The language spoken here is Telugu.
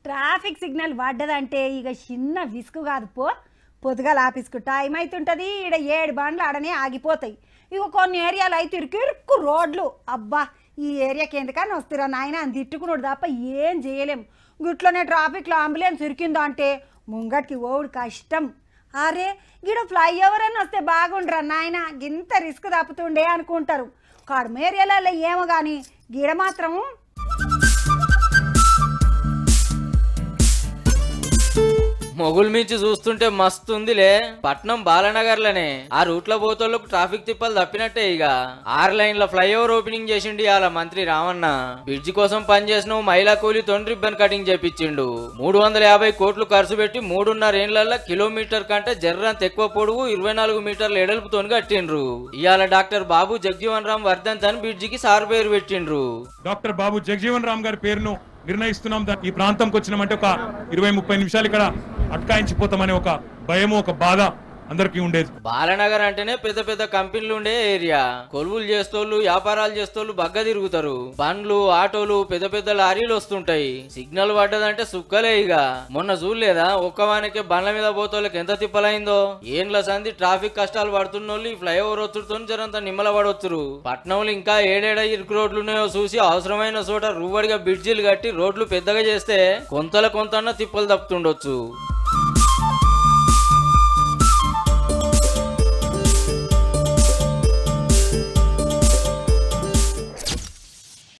ట్రాఫిక్ సిగ్నల్ పడ్డదంటే ఇక చిన్న విసుగు కాదు పో పొద్దుగాల ఆఫీస్కు టైం అవుతుంటుంది ఈడ ఏడు బండ్లు ఆడనే ఆగిపోతాయి ఇక కొన్ని ఏరియాలు అయితే ఇరుకు ఇరుక్కు రోడ్లు అబ్బా ఈ ఏరియాకి ఎందుకని వస్తురా నాయన అని తిట్టుకున్నాడు తప్ప ఏం చేయలేం గుట్లోనే ట్రాఫిక్లో అంబులెన్స్ ఇరికిందో అంటే ముంగటికి ఓవుడు కష్టం అరే గిడ ఫ్లైఓవర్ అని వస్తే బాగుండ్రా నాయన గింత రిస్క్ తప్పుతుండే అనుకుంటారు కడమ ఏరియాలలో ఏమో కానీ గిడ మాత్రం మొగుల్ మించి చూస్తుంటే మస్తు ఉందిలే పట్నం బాలనగర్లనే ఆ రూట్ లో పోతోళ్ళకు ట్రాఫిక్ తిప్పలు తప్పినట్టే ఇక ఆరు లైన్ల ఫ్లైఓవర్ ఓపెనింగ్ చేసిండు ఇవాళ మంత్రి రామన్న బ్రిడ్జి కోసం పనిచేసిన మహిళా కూలి తొండి రిబ్బన్ కటింగ్ చేపించిండు మూడు వందల యాభై కోట్లు ఖర్చు పెట్టి మూడున్నర ఏళ్లలో కిలోమీటర్ కంటే జర్రంత ఎక్కువ పొడవు ఇరవై నాలుగు మీటర్ల ఎడల్పుతో కట్టిండ్రు ఇవాళ డాక్టర్ బాబు జగ్జీవన్ రామ్ వర్ధంత్ అని బ్రిడ్జికి సార్ పేరు పెట్టిండ్రు డాక్టర్ బాబు జగజీవన్ రామ్ గారి పేరును నిర్ణయిస్తున్నాం దా- ఈ ప్రాంతంకి వచ్చినామంటే ఒక ఇరవై ముప్పై నిమిషాలు ఇక్కడ అట్కాయించిపోతామనే ఒక భయము ఒక బాధ అందరికీ ఉండేది బాలనగర్ అంటేనే పెద్ద పెద్ద కంపెనీలు ఉండే ఏరియా కొలువులు చేస్తోళ్ళు వ్యాపారాలు చేస్తోళ్ళు బగ్గ తిరుగుతారు బండ్లు ఆటోలు పెద్ద పెద్ద లారీలు వస్తుంటాయి సిగ్నల్ పడ్డదంటే సుక్కలే ఇక మొన్న చూడలేదా ఒక్క వానికే బండ్ల మీద పోతోళ్ళకి ఎంత తిప్పలైందో ఏండ్ల సంది ట్రాఫిక్ కష్టాలు పడుతున్నోళ్ళు ఈ ఫ్లైఓవర్ వచ్చుతో జరంత నిమ్మల పడొచ్చురు పట్నంలో ఇంకా ఏడేడ ఇరుకు రోడ్లు ఉన్నాయో చూసి అవసరమైన చోట రువ్వడిగా బ్రిడ్జిలు కట్టి రోడ్లు పెద్దగా చేస్తే కొంతల కొంత తిప్పలు తప్పుతుండొచ్చు